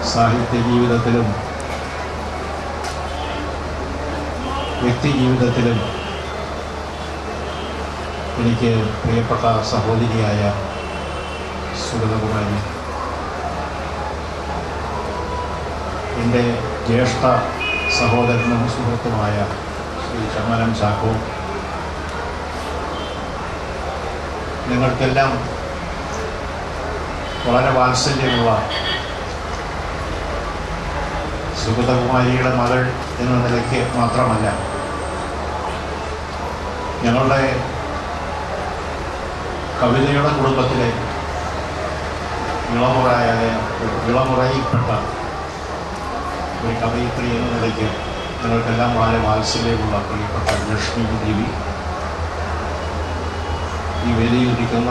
സാഹിത്യ ജീവിതത്തിലും വ്യക്തി ജീവിതത്തിലും എനിക്ക് പ്രിയപ്പെട്ട സഹോദരിയായ സുഗതകുമാരി എൻ്റെ ജ്യേഷ്ഠ സഹോദരനും സുഹൃത്തുമായ ശ്രീ ചമ്മനം ചാക്കോ നിങ്ങൾക്കെല്ലാം വളരെ വാത്സല്യമുള്ള സുഗതകുമാരിയുടെ മകൾ എന്ന നിലയ്ക്ക് മാത്രമല്ല ഞങ്ങളുടെ കവിതയുടെ കുടുംബത്തിലെ ഇളമുറയായ ഇളമുറയിൽപ്പെട്ട ഒരു കവയിത്രി എന്ന നിലയ്ക്ക് നിങ്ങൾക്കെല്ലാം വളരെ വാത്സല്യമുള്ള പ്രിയപ്പെട്ട ലക്ഷ്മി ദേവി ഈ വേദിയിലിരിക്കുന്ന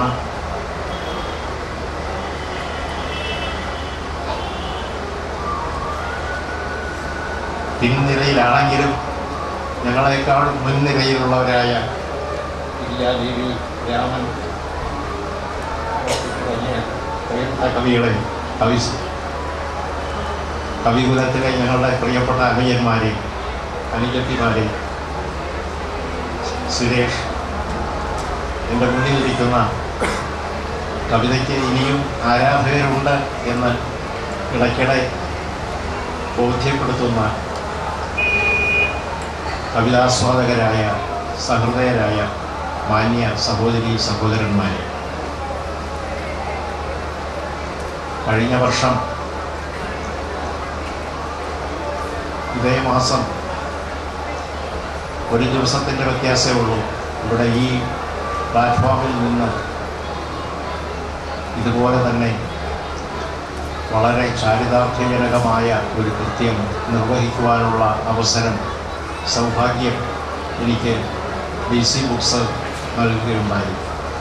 പിൻനിരയിലാണെങ്കിലും ഞങ്ങളെക്കാൾ മുൻനിരയിലുള്ളവരായ ഇല്ലാദേവി രാമൻ തുടങ്ങിയ പ്രിയപ്പെട്ട കവികളെ കവി കവികുലത്തിലെ ഞങ്ങളുടെ പ്രിയപ്പെട്ട അനുജന്മാരെ അനുജത്തിമാരെ സുരേഷ് എൻ്റെ മുന്നിലിരിക്കുന്ന കവിതയ്ക്ക് ഇനിയും ആരാധകരുണ്ട് എന്ന് ഇടയ്ക്കിടെ ബോധ്യപ്പെടുത്തുന്ന കവിതാസ്വാദകരായ സഹൃദയരായ മാന്യ സഹോദരി സഹോദരന്മാരെ കഴിഞ്ഞ വർഷം ഇതേ മാസം ഒരു ദിവസത്തിൻ്റെ വ്യത്യാസമേ ഉള്ളൂ ഇവിടെ ഈ പ്ലാറ്റ്ഫോമിൽ നിന്ന് ഇതുപോലെ തന്നെ വളരെ ചാരിതാർത്ഥ്യജനകമായ ഒരു കൃത്യം നിർവഹിക്കുവാനുള്ള അവസരം സൗഭാഗ്യം എനിക്ക് ഡി സി ബുക്സ് നൽകുകയുണ്ടായി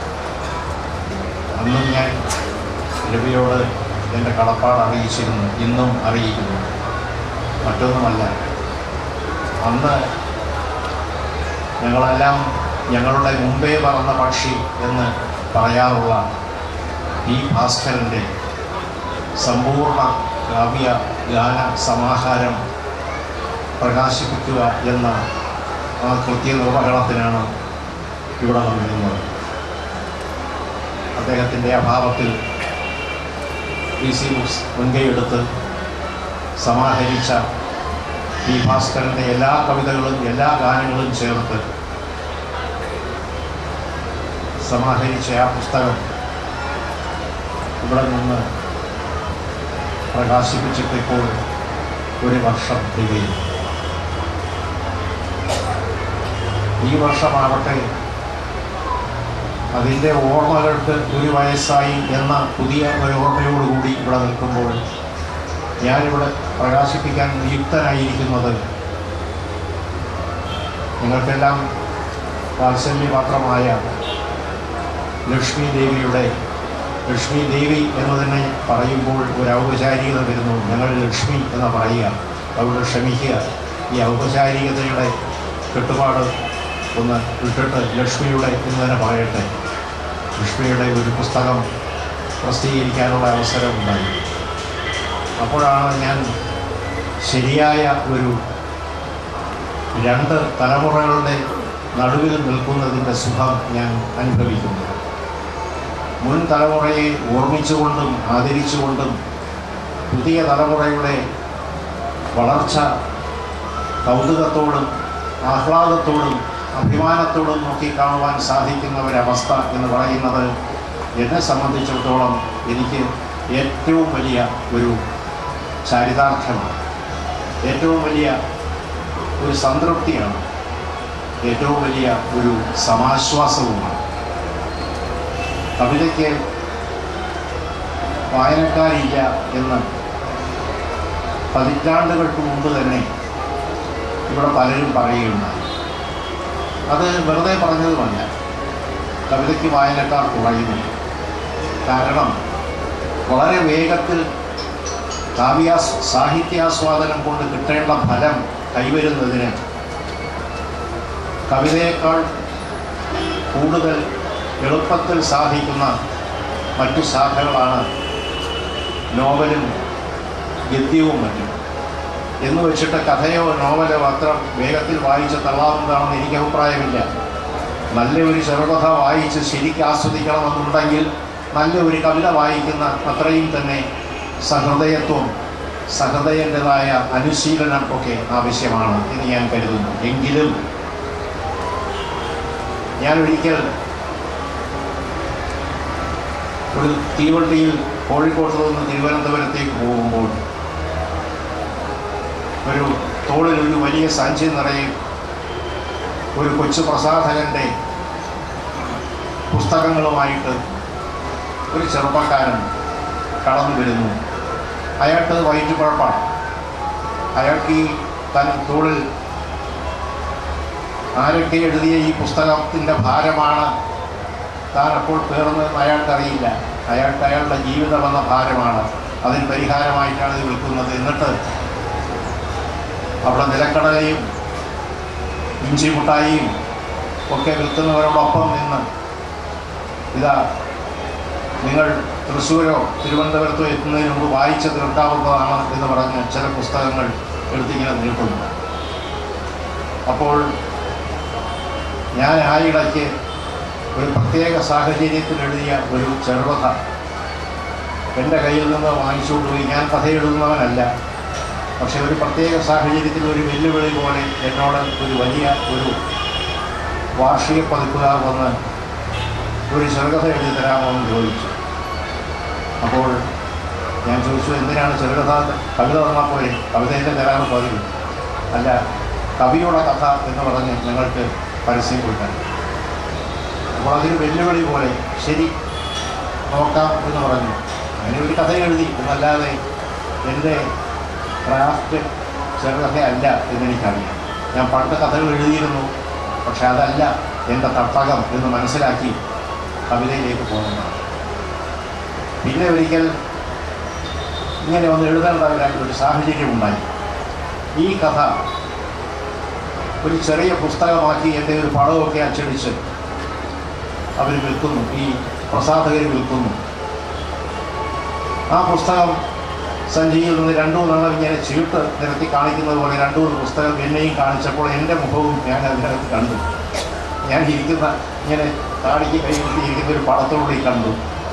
അന്നും ഞാൻ രവിയോട് എൻ്റെ കടപ്പാട് അറിയിച്ചിരുന്നു ഇന്നും അറിയിക്കുന്നു മറ്റൊന്നുമല്ല അന്ന് ഞങ്ങളെല്ലാം ഞങ്ങളുടെ മുമ്പേ പറന്ന പക്ഷി എന്ന് പറയാറുള്ള ഈ ഭാസ്കരൻ്റെ സമ്പൂർണ്ണ കാവ്യ ഗാന സമാഹാരം പ്രകാശിപ്പിക്കുക എന്ന ആ കൃത്യനിർവഹണത്തിനാണ് ഇവിടെ വന്നിരുന്നത് അദ്ദേഹത്തിൻ്റെ അഭാവത്തിൽ പി സി ബുക്സ് മുൻകൈയെടുത്ത് സമാഹരിച്ച പി ഭാസ്കരൻ്റെ എല്ലാ കവിതകളും എല്ലാ ഗാനങ്ങളും ചേർത്ത് സമാഹരിച്ച ആ പുസ്തകം ഇവിടെ നിന്ന് പ്രകാശിപ്പിച്ചിട്ടിപ്പോൾ ഒരു വർഷം തികയും ഈ വർഷമാവട്ടെ അതിൻ്റെ ഓർമ്മകൾക്ക് ഒരു വയസ്സായി എന്ന പുതിയ ഒരു ഓർമ്മയോടുകൂടി ഇവിടെ നിൽക്കുമ്പോൾ ഞാനിവിടെ പ്രകാശിപ്പിക്കാൻ നിയുക്തനായിരിക്കുന്നത് നിങ്ങൾക്കെല്ലാം വാത്സല്യപാത്രമായ ലക്ഷ്മി ദേവിയുടെ ലക്ഷ്മി ദേവി എന്ന് തന്നെ പറയുമ്പോൾ ഒരു ഔപചാരികത വരുന്നു ഞങ്ങൾ ലക്ഷ്മി എന്ന് പറയുക അതുകൊണ്ട് ക്ഷമിക്കുക ഈ ഔപചാരികതയുടെ കെട്ടുപാട് ഒന്ന് വിട്ടിട്ട് ലക്ഷ്മിയുടെ എന്ന് തന്നെ പറയട്ടെ ലക്ഷ്മിയുടെ ഒരു പുസ്തകം പ്രസിദ്ധീകരിക്കാനുള്ള അവസരമുണ്ടായി അപ്പോഴാണ് ഞാൻ ശരിയായ ഒരു രണ്ട് തലമുറകളുടെ നടുവിൽ നിൽക്കുന്നതിൻ്റെ സുഖം ഞാൻ അനുഭവിക്കുന്നത് മുൻ തലമുറയെ ഓർമ്മിച്ചുകൊണ്ടും ആദരിച്ചുകൊണ്ടും പുതിയ തലമുറയുടെ വളർച്ച കൗതുകത്തോടും ആഹ്ലാദത്തോടും അഭിമാനത്തോടും നോക്കിക്കാണുവാൻ സാധിക്കുന്ന ഒരവസ്ഥ എന്ന് പറയുന്നത് എന്നെ സംബന്ധിച്ചിടത്തോളം എനിക്ക് ഏറ്റവും വലിയ ഒരു ചാരിതാർത്ഥ്യമാണ് ഏറ്റവും വലിയ ഒരു സംതൃപ്തിയാണ് ഏറ്റവും വലിയ ഒരു സമാശ്വാസവുമാണ് കവിതയ്ക്ക് വായനക്കാരില്ല എന്ന് പതിറ്റാണ്ടുകൾക്ക് മുമ്പ് തന്നെ ഇവിടെ പലരും പറയുകയുണ്ടായി അത് വെറുതെ പറഞ്ഞതുമല്ല കവിതയ്ക്ക് വായനക്കാർ കുറയുന്നു കാരണം വളരെ വേഗത്തിൽ കാവ്യാസ് സാഹിത്യാസ്വാദനം കൊണ്ട് കിട്ടേണ്ട ഫലം കൈവരുന്നതിന് കവിതയേക്കാൾ കൂടുതൽ എളുപ്പത്തിൽ സാധിക്കുന്ന മറ്റു ശാഖകളാണ് നോവലും ഗദ്യവും മറ്റും എന്ന് വെച്ചിട്ട് കഥയോ നോവലോ അത്ര വേഗത്തിൽ വായിച്ച് തള്ളാവുന്നതാണെന്ന് എനിക്ക് അഭിപ്രായമില്ല നല്ല ഒരു ചെറുകഥ വായിച്ച് ശരിക്കും ആസ്വദിക്കണമെന്നുണ്ടെങ്കിൽ നല്ല ഒരു കവിത വായിക്കുന്ന അത്രയും തന്നെ സഹൃദയത്വം സഹൃദയൻ്റെതായ അനുശീലനം ഒക്കെ ആവശ്യമാണ് എന്ന് ഞാൻ കരുതുന്നു എങ്കിലും ഞാൻ ഒരിക്കൽ ഒരു തീവണ്ടിയിൽ കോഴിക്കോട്ട് നിന്ന് തിരുവനന്തപുരത്തേക്ക് പോകുമ്പോൾ ഒരു തോളിൽ ഒരു വലിയ സഞ്ചി നിറയെ ഒരു കൊച്ചു പ്രസാധകൻ്റെ പുസ്തകങ്ങളുമായിട്ട് ഒരു ചെറുപ്പക്കാരൻ കടന്നു വരുന്നു അയാൾക്ക് വയറ്റുകുഴപ്പമാണ് അയാൾക്ക് ഈ തൻ തോളിൽ ആരൊക്കെ എഴുതിയ ഈ പുസ്തകത്തിൻ്റെ ഭാരമാണ് താൻ അപ്പോൾ പേർന്നതെന്ന് അയാൾക്കറിയില്ല അയാൾക്ക് അയാളുടെ ജീവിതം എന്ന ഭാരമാണ് അതിന് പരിഹാരമായിട്ടാണ് ഇത് വിൽക്കുന്നത് എന്നിട്ട് അവിടെ നിലക്കടലയും ഇഞ്ചി മുട്ടായിയും ഒക്കെ വിൽക്കുന്നവരോടൊപ്പം നിന്ന് ഇതാ നിങ്ങൾ തൃശ്ശൂരോ തിരുവനന്തപുരത്തോ എത്തുന്നതിന് മുമ്പ് വായിച്ച് തീർക്കാവുന്നതാണ് എന്ന് പറഞ്ഞ് ചില പുസ്തകങ്ങൾ എടുത്തിങ്ങനെ നീട്ടുന്നു അപ്പോൾ ഞാൻ ആ ഇടയ്ക്ക് ഒരു പ്രത്യേക സാഹചര്യത്തിൽ എഴുതിയ ഒരു ചെറുകഥ എൻ്റെ കയ്യിൽ നിന്ന് വാങ്ങിച്ചുകൊണ്ട് പോയി ഞാൻ കഥ എഴുതുന്നവനല്ല പക്ഷെ ഒരു പ്രത്യേക സാഹചര്യത്തിൽ ഒരു വെല്ലുവിളി പോലെ എന്നോട് ഒരു വലിയ ഒരു വാർഷിക പതിപ്പുകാർ വന്ന് ഒരു ചെറുകഥ എഴുതി തരാമോ എന്ന് ചോദിച്ചു അപ്പോൾ ഞാൻ ചോദിച്ചു എന്തിനാണ് ചെറുകഥ കവിത തന്നാൽ പോലെ കവിതയുടെ തരാണ് പതിവ് അല്ല കവിയുടെ കഥ എന്ന് പറഞ്ഞ് ഞങ്ങൾക്ക് പരസ്യം കൊടുക്കാൻ അപ്പോൾ അതൊരു വെല്ലുവിളി പോലെ ശരി നോക്കാം എന്ന് പറഞ്ഞു അങ്ങനെ ഒരു കഥ എഴുതി എന്നല്ലാതെ എൻ്റെ ക്രാഫ്റ്റ് ചെറുകഥയല്ല എന്നെനിക്കറിയാം ഞാൻ പണ്ട് കഥകൾ എഴുതിയിരുന്നു പക്ഷെ അതല്ല എൻ്റെ തട്ടകം എന്ന് മനസ്സിലാക്കി കവിതയിലേക്ക് പോകുന്നതാണ് പിന്നെ ഒരിക്കൽ ഇങ്ങനെ ഒന്ന് എഴുതേണ്ടവരായി ഒരു സാഹചര്യം ഉണ്ടായി ഈ കഥ ഒരു ചെറിയ പുസ്തകമാക്കി എൻ്റെ ഒരു പടമൊക്കെ അച്ചടിച്ച് അവർ വിൽക്കുന്നു ഈ പ്രസാധകർ വിൽക്കുന്നു ആ പുസ്തകം സഞ്ചിയിൽ നിന്ന് രണ്ടു മൂന്നെണ്ണം ഇങ്ങനെ ചീട്ട് നിരത്തി കാണിക്കുന്നത് പോലെ രണ്ടു മൂന്ന് പുസ്തകം എന്നെയും കാണിച്ചപ്പോൾ എൻ്റെ മുഖവും ഞാൻ അതിനകത്ത് കണ്ടു ഞാൻ ഇരിക്കുന്ന ഇങ്ങനെ താടിക്ക് കൈ ഇരിക്കുന്ന ഒരു പടത്തോടുകൂടി കണ്ടു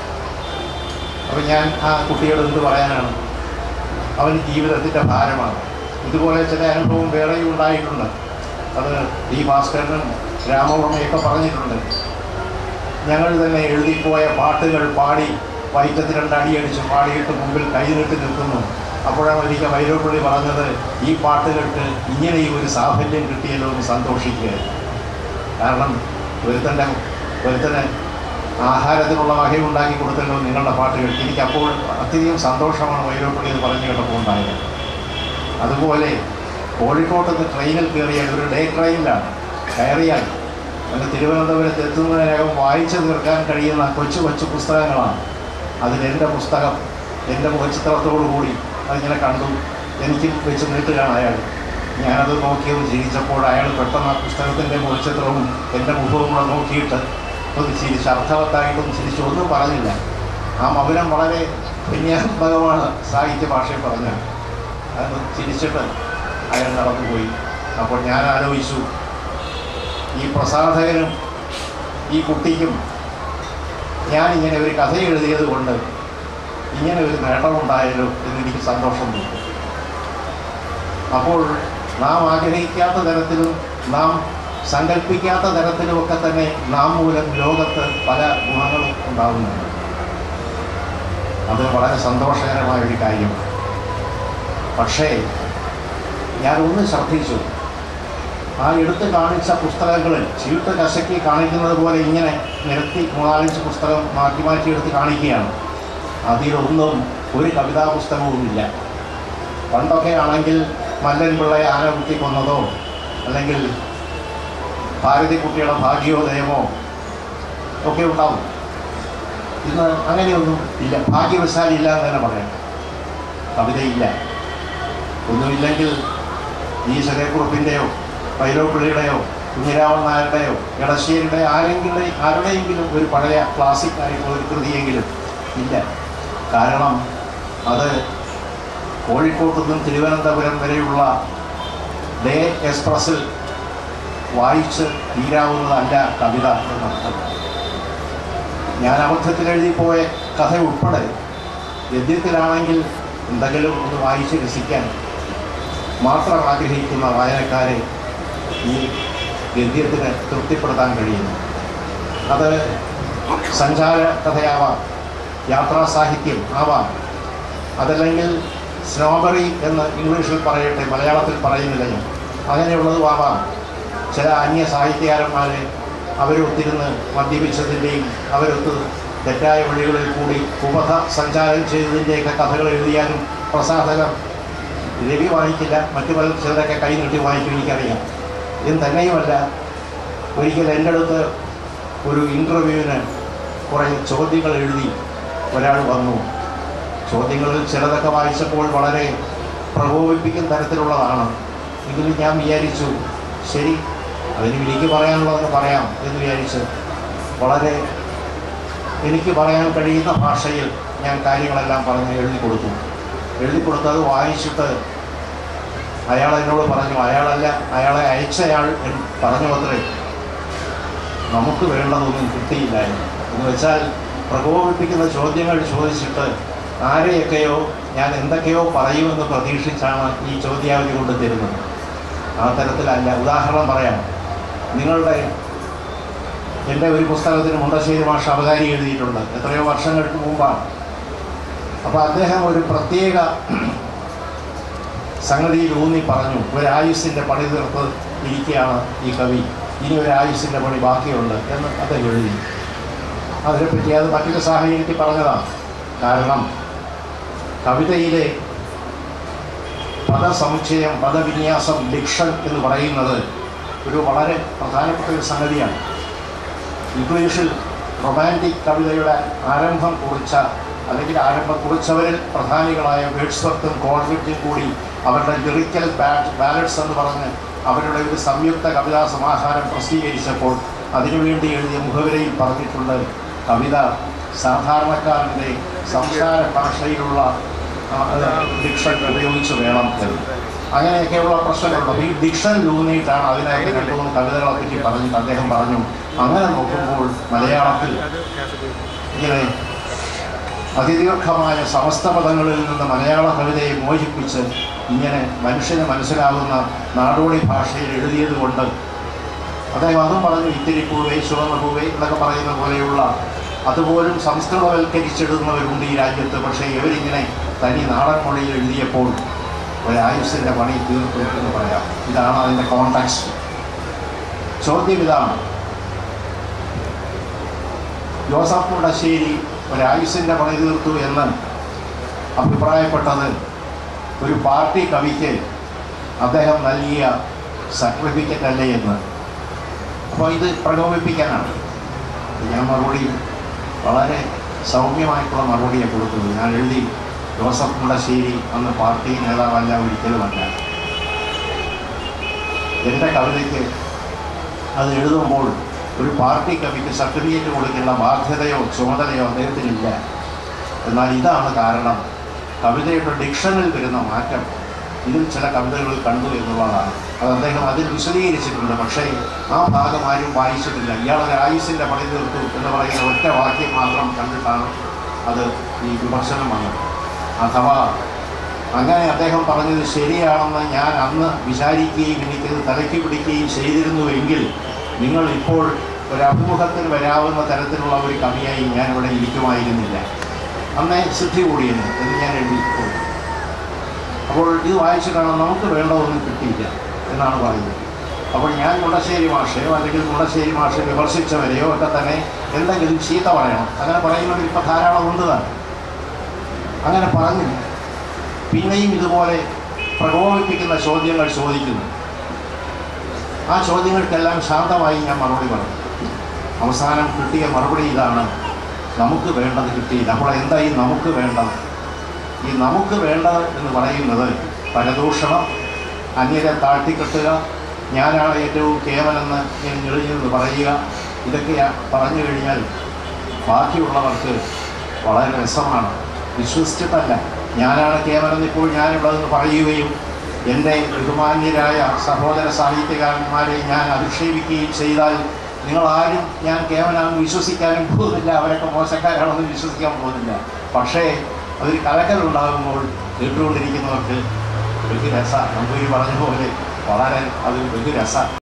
അപ്പോൾ ഞാൻ ആ കുട്ടിയോട് എന്ത് പറയാനാണ് അവൻ ജീവിതത്തിൻ്റെ ഭാരമാണ് ഇതുപോലെ ചില അനുഭവം വേറെയും ഉണ്ടായിട്ടുണ്ട് അത് ഡി ഭാസ്കരനും രാമവർമ്മയൊക്കെ പറഞ്ഞിട്ടുണ്ട് ഞങ്ങൾ തന്നെ എഴുതിപ്പോയ പാട്ടുകൾ പാടി വൈറ്റത്ത് രണ്ട് അടിയടിച്ച് പാടിയിട്ട് മുമ്പിൽ കൈ നീട്ടി നിൽക്കുന്നു അപ്പോഴാണ് ഒരിക്കൽ വൈരോപ്പള്ളി പറഞ്ഞത് ഈ പാട്ടുകൾക്ക് ഇങ്ങനെയും ഒരു സാഫല്യം കിട്ടിയല്ലോ എന്ന് സന്തോഷിക്കുകയായിരുന്നു കാരണം ഒരുത്തൻ്റെ ഒരുത്തന് ആഹാരത്തിനുള്ള വകയുണ്ടാക്കി കൊടുത്തല്ലോ നിങ്ങളുടെ പാട്ടുകൾ എനിക്ക് അപ്പോൾ അത്യധികം സന്തോഷമാണ് വൈരോപ്പള്ളി എന്ന് പറഞ്ഞു കേട്ടപ്പോൾ ഉണ്ടായത് അതുപോലെ കോഴിക്കോട്ട് നിന്ന് ട്രെയിനിൽ കയറിയാൽ ഒരു ഡേ ട്രെയിനിലാണ് കയറിയാൽ അങ്ങ് തിരുവനന്തപുരത്ത് എത്തുന്നതിനകം വായിച്ചു തീർക്കാൻ കഴിയുന്ന കൊച്ചു കൊച്ചു പുസ്തകങ്ങളാണ് അതിൽ എൻ്റെ പുസ്തകം എൻ്റെ മുഖചിത്രത്തോടു കൂടി അതിങ്ങനെ കണ്ടു എനിക്ക് വെച്ച് നീട്ടുകയാണ് അയാൾ ഞാനത് നോക്കിയത് ചിരിച്ചപ്പോൾ അയാൾ പെട്ടെന്ന് ആ പുസ്തകത്തിൻ്റെ മുഖചിത്രവും എൻ്റെ മുഖവും കൂടെ നോക്കിയിട്ട് ഒന്ന് ചിരിച്ച് അർത്ഥവത്തായിട്ടൊന്നും ചിരിച്ചു ഒന്നും പറഞ്ഞില്ല ആ മൗനം വളരെ വിന്യാത്മകമാണ് സാഹിത്യ ഭാഷയിൽ പറഞ്ഞത് അത് ചിരിച്ചിട്ട് അയാൾ നടന്നുപോയി അപ്പോൾ ഞാൻ ആലോചിച്ചു ഈ പ്രസാധകനും ഈ കുട്ടിക്കും ഞാനിങ്ങനെ ഒരു കഥ എഴുതിയത് കൊണ്ട് ഇങ്ങനെ ഒരു നേട്ടമുണ്ടായല്ലോ എന്നെനിക്ക് സന്തോഷം തോന്നി അപ്പോൾ നാം ആഗ്രഹിക്കാത്ത തരത്തിലും നാം സങ്കല്പിക്കാത്ത തരത്തിലുമൊക്കെ തന്നെ നാം മൂലം ലോകത്ത് പല ഗുണങ്ങളും ഉണ്ടാകുന്നുണ്ട് അത് വളരെ സന്തോഷകരമായ ഒരു കാര്യമാണ് പക്ഷേ ഞാൻ ഒന്ന് ശ്രദ്ധിച്ചു ആ എടുത്ത് കാണിച്ച പുസ്തകങ്ങളിൽ ചീട്ട് കശക്കി കാണിക്കുന്നത് പോലെ ഇങ്ങനെ നിരത്തി മൂന്നാലഞ്ച് പുസ്തകം മാറ്റി മാറ്റി എടുത്ത് കാണിക്കുകയാണ് അതിലൊന്നും ഒരു കവിതാ പുസ്തകവുമില്ല പണ്ടൊക്കെ ആണെങ്കിൽ മല്ലൻ പിള്ളയെ ആന കുത്തി കൊന്നതോ അല്ലെങ്കിൽ ഭാരതിക്കുട്ടിയുടെ ഭാഗ്യോദയമോ ഒക്കെ ഉണ്ടാവും ഇന്ന് അങ്ങനെയൊന്നും ഇല്ല ഭാഗ്യവശാൽ ഇല്ല എന്ന് തന്നെ പറയാം കവിതയില്ല ഒന്നുമില്ലെങ്കിൽ ഈ ശരേക്കുറുപ്പിൻ്റെയോ വൈലോപ്പിള്ളിയുടെയോ കുഞ്ഞിരാമൻ നായരുടെയോ എടശ്ശേരിയുടെ ആരെങ്കിലും ആരുടെയെങ്കിലും ഒരു പഴയ ക്ലാസിക് ആയിട്ടുള്ള ഒരു കൃതിയെങ്കിലും ഇല്ല കാരണം അത് കോഴിക്കോട്ട് നിന്നും തിരുവനന്തപുരം വരെയുള്ള ഡേ എക്സ്പ്രസിൽ വായിച്ച് തീരാവുന്നതല്ല കവിത എന്നർത്ഥം ഞാൻ അബദ്ധത്തിൽ എഴുതിപ്പോയ കഥ ഉൾപ്പെടെ ഗദ്യത്തിലാണെങ്കിൽ എന്തെങ്കിലും ഒന്ന് വായിച്ച് രസിക്കാൻ മാത്രം ആഗ്രഹിക്കുന്ന വായനക്കാരെ ഈ ഗദ്യത്തിന് തൃപ്തിപ്പെടുത്താൻ കഴിയുന്നു അത് സഞ്ചാര കഥയാവാം യാത്രാ സാഹിത്യം ആവാം അതല്ലെങ്കിൽ സ്നോബറി എന്ന് ഇംഗ്ലീഷിൽ പറയട്ടെ മലയാളത്തിൽ പറയുന്നില്ല ഞാൻ അങ്ങനെയുള്ളതും ആവാം ചില അന്യ സാഹിത്യകാരന്മാരെ അവരൊത്തിരുന്ന് മദ്യപിച്ചതിൻ്റെയും അവരൊത്ത് തെറ്റായ വഴികളിൽ കൂടി ഉപഥ സഞ്ചാരം ചെയ്തതിൻ്റെയൊക്കെ കഥകൾ എഴുതിയാലും പ്രസാധകർ രവി വായിക്കില്ല മറ്റു പല ചിലരൊക്കെ കൈ നീട്ടി വായിക്കും എനിക്കറിയാം ഇത് തന്നെയുമല്ല ഒരിക്കൽ എൻ്റെ അടുത്ത് ഒരു ഇൻ്റർവ്യൂവിന് കുറേ ചോദ്യങ്ങൾ എഴുതി ഒരാൾ വന്നു ചോദ്യങ്ങളിൽ ചിലതൊക്കെ വായിച്ചപ്പോൾ വളരെ പ്രകോപിപ്പിക്കുന്ന തരത്തിലുള്ളതാണ് എങ്കിലും ഞാൻ വിചാരിച്ചു ശരി അതിന് എനിക്ക് പറയാനുള്ളതെന്ന് പറയാം എന്ന് വിചാരിച്ച് വളരെ എനിക്ക് പറയാൻ കഴിയുന്ന ഭാഷയിൽ ഞാൻ കാര്യങ്ങളെല്ലാം പറഞ്ഞ് എഴുതി കൊടുത്തു എഴുതി കൊടുത്തത് വായിച്ചിട്ട് അയാൾ എന്നോട് പറഞ്ഞു അയാളല്ല അയാളെ അയച്ചയാൾ എന്ന് പറഞ്ഞു അത്രേ നമുക്ക് വേണ്ടതൊന്നും കിട്ടിയില്ലായിരുന്നു എന്ന് വെച്ചാൽ പ്രകോപിപ്പിക്കുന്ന ചോദ്യങ്ങൾ ചോദിച്ചിട്ട് ആരെയൊക്കെയോ ഞാൻ എന്തൊക്കെയോ പറയുമെന്ന് പ്രതീക്ഷിച്ചാണ് ഈ ചോദ്യാവധി കൊണ്ട് തരുന്നത് ആ തരത്തിലല്ല ഉദാഹരണം പറയാം നിങ്ങളുടെ എൻ്റെ ഒരു പുസ്തകത്തിന് മുണ്ടശ്ശേരി മാഷ അവതാരി എഴുതിയിട്ടുണ്ട് എത്രയോ വർഷങ്ങൾക്ക് മുമ്പാണ് അപ്പോൾ അദ്ദേഹം ഒരു പ്രത്യേക സംഗതിയിൽ ഊന്നി പറഞ്ഞു ഒരായുസിൻ്റെ പണി തീർത്ത് ഇരിക്കുകയാണ് ഈ കവി ഇനി ഒരായുസിൻ്റെ പണി ബാക്കിയുണ്ട് എന്ന് അദ്ദേഹം എഴുതി അതിനെപ്പറ്റി അത് മറ്റൊരു സാഹചര്യത്തിൽ പറഞ്ഞതാണ് കാരണം കവിതയിലെ പദസമുച്ചയം പദവിന്യാസം ഡിക്ഷൻ എന്ന് പറയുന്നത് ഒരു വളരെ പ്രധാനപ്പെട്ട ഒരു സംഗതിയാണ് ഇംഗ്ലീഷിൽ റൊമാൻറ്റിക് കവിതയുടെ ആരംഭം കുറിച്ച അല്ലെങ്കിൽ ആരംഭം കുറിച്ചവരിൽ പ്രധാനികളായ വേഡ്സ്വർത്തും കോൾവിറ്റും കൂടി അവരുടെ ലിറിക്കൽ ബാലൻസ് എന്ന് പറഞ്ഞ് അവരുടെ ഒരു സംയുക്ത കവിതാ സമാഹാരം പ്രസിദ്ധീകരിച്ചപ്പോൾ അതിനുവേണ്ടി എഴുതിയ മുഖവിരയിൽ പറഞ്ഞിട്ടുണ്ട് കവിത സാധാരണക്കാരൻ്റെ സംസാര ഭാഷയിലുള്ള ഡിക്ഷൻ ഉപയോഗിച്ച് വേണം എന്ന് അങ്ങനെയൊക്കെയുള്ള പ്രശ്നങ്ങളുണ്ട് അപ്പോൾ ഈ ഡിക്ഷൻ ലൂന്നിയിട്ടാണ് അതിനകത്ത് രണ്ട് മൂന്ന് കവിതകളെ പറ്റി പറഞ്ഞിട്ട് അദ്ദേഹം പറഞ്ഞു അങ്ങനെ നോക്കുമ്പോൾ മലയാളത്തിൽ ഇങ്ങനെ അതിദീർഘമായ സമസ്ത പദങ്ങളിൽ നിന്ന് മലയാള കവിതയെ മോചിപ്പിച്ച് ഇങ്ങനെ മനുഷ്യന് മനസ്സിലാകുന്ന നാടോടി ഭാഷയിൽ എഴുതിയത് കൊണ്ട് അദ്ദേഹം അതും പറഞ്ഞു ഇത്തിരി പൂവേ ചുവന്ന പൂവേ എന്നൊക്കെ പറയുന്ന പോലെയുള്ള അതുപോലും സംസ്കൃതവൽക്കരിച്ചെഴുതുന്നവരുണ്ട് ഈ രാജ്യത്ത് പക്ഷേ ഇവരിങ്ങനെ തനി നാടൻ മൊഴിയിൽ എഴുതിയപ്പോൾ ഒരായുസിൻ്റെ പണി തീർത്തു എന്ന് പറയാം ഇതാണ് അതിൻ്റെ കോണ്ടാക്സ്റ്റ് ചോദ്യം ഇതാണ് ജോസഫ് മുണ്ടശ്ശേരി ഒരായുസിൻ്റെ പണി തീർത്തു എന്ന് അഭിപ്രായപ്പെട്ടത് ഒരു പാർട്ടി കവിക്ക് അദ്ദേഹം നൽകിയ സർട്ടിഫിക്കറ്റ് അല്ലേ എന്ന് അപ്പോൾ ഇത് പ്രകോപിപ്പിക്കാനാണ് ഞാൻ മറുപടി വളരെ സൗമ്യമായിട്ടുള്ള മറുപടിയാണ് കൊടുത്തത് ഞാൻ എഴുതി ജോസഫ് മുണ്ടശ്ശേരി അന്ന് പാർട്ടി നേതാവല്ല ഒരിക്കലുമല്ല എൻ്റെ കവിതയ്ക്ക് അത് എഴുതുമ്പോൾ ഒരു പാർട്ടി കവിക്ക് സർട്ടിഫിക്കറ്റ് കൊടുക്കേണ്ട ബാധ്യതയോ ചുമതലയോ അദ്ദേഹത്തിനില്ല എന്നാൽ ഇതാണ് കാരണം കവിതയുടെ ഡിക്ഷനിൽ വരുന്ന മാറ്റം ഇതിൽ ചില കവിതകൾ കണ്ടു എന്നുള്ളതാണ് അത് അദ്ദേഹം അതിൽ വിശദീകരിച്ചിട്ടുണ്ട് പക്ഷേ ആ ഭാഗം ആരും വായിച്ചിട്ടില്ല ഇയാളൊരു ആയുസിൻ്റെ പണി തീർത്തു എന്ന് പറയുന്ന ഒറ്റ വാക്യം മാത്രം കണ്ടിട്ടാണ് അത് ഈ വിമർശനം വന്നത് അഥവാ അങ്ങനെ അദ്ദേഹം പറഞ്ഞത് ശരിയാണെന്ന് ഞാൻ അന്ന് വിചാരിക്കുകയും എനിക്കത് തലയ്ക്ക് പിടിക്കുകയും ചെയ്തിരുന്നുവെങ്കിൽ നിങ്ങൾ ഇപ്പോൾ ഒരു അഭിമുഖത്തിന് വരാവുന്ന തരത്തിലുള്ള ഒരു കവിയായി ഞാൻ ഇവിടെ ഇരിക്കുമായിരുന്നില്ല അന്നേ സിദ്ധി കൂടിയെന്ന് എന്ന് ഞാൻ എഴുതി കൊടുത്തു. അപ്പോൾ ഇത് വായിച്ചിട്ടാണ് നമുക്ക് വേണ്ടതൊന്നും കിട്ടിയില്ല എന്നാണ് പറയുന്നത് അപ്പോൾ ഞാൻ മുണ്ടശ്ശേരി മാഷയോ അല്ലെങ്കിൽ മുണ്ടശ്ശേരി മാഷ വിമർശിച്ചവരെയോ ഒക്കെ തന്നെ എന്തെങ്കിലും ചീത്ത പറയണം അങ്ങനെ പറയുന്നത് ഇപ്പോൾ ധാരാളം ഉണ്ട് താൻ അങ്ങനെ പറഞ്ഞു പിന്നെയും ഇതുപോലെ പ്രകോപിപ്പിക്കുന്ന ചോദ്യങ്ങൾ ചോദിക്കുന്നു ആ ചോദ്യങ്ങൾക്കെല്ലാം ശാന്തമായി ഞാൻ മറുപടി പറഞ്ഞു അവസാനം കിട്ടിയ മറുപടി ഇതാണ് നമുക്ക് വേണ്ടത് കിട്ടിയില്ല അപ്പോൾ എന്തായി നമുക്ക് വേണ്ടത് ഈ നമുക്ക് വേണ്ടത് എന്ന് പറയുന്നത് പരദൂഷണം അന്യരെ താഴ്ത്തിക്കെട്ടുക ഞാനാണ് ഏറ്റവും കേവലെന്ന് ഞാൻ ഞെളിഞ്ഞെന്ന് പറയുക ഇതൊക്കെ പറഞ്ഞു കഴിഞ്ഞാൽ ബാക്കിയുള്ളവർക്ക് വളരെ രസമാണ് വിശ്വസിച്ചിട്ടല്ല ഞാനാണ് കേവലം ഇപ്പോൾ ഞാനിവിടെ നിന്ന് പറയുകയും എൻ്റെ ബഹുമാന്യരായ സഹോദര സാഹിത്യകാരന്മാരെ ഞാൻ അധിക്ഷേപിക്കുകയും ചെയ്താൽ നിങ്ങളാരും ഞാൻ കേവലം വിശ്വസിക്കാനും പോകുന്നില്ല അവരൊക്കെ മോശക്കാരാണെന്ന് വിശ്വസിക്കാൻ പോകുന്നില്ല പക്ഷേ അതൊരു കലക്കലുണ്ടാകുമ്പോൾ കേട്ടുകൊണ്ടിരിക്കുന്നവർക്ക് ബഹുരസ നമ്പൂരി പറഞ്ഞ പോലെ വളരെ അത് ബഹുരസ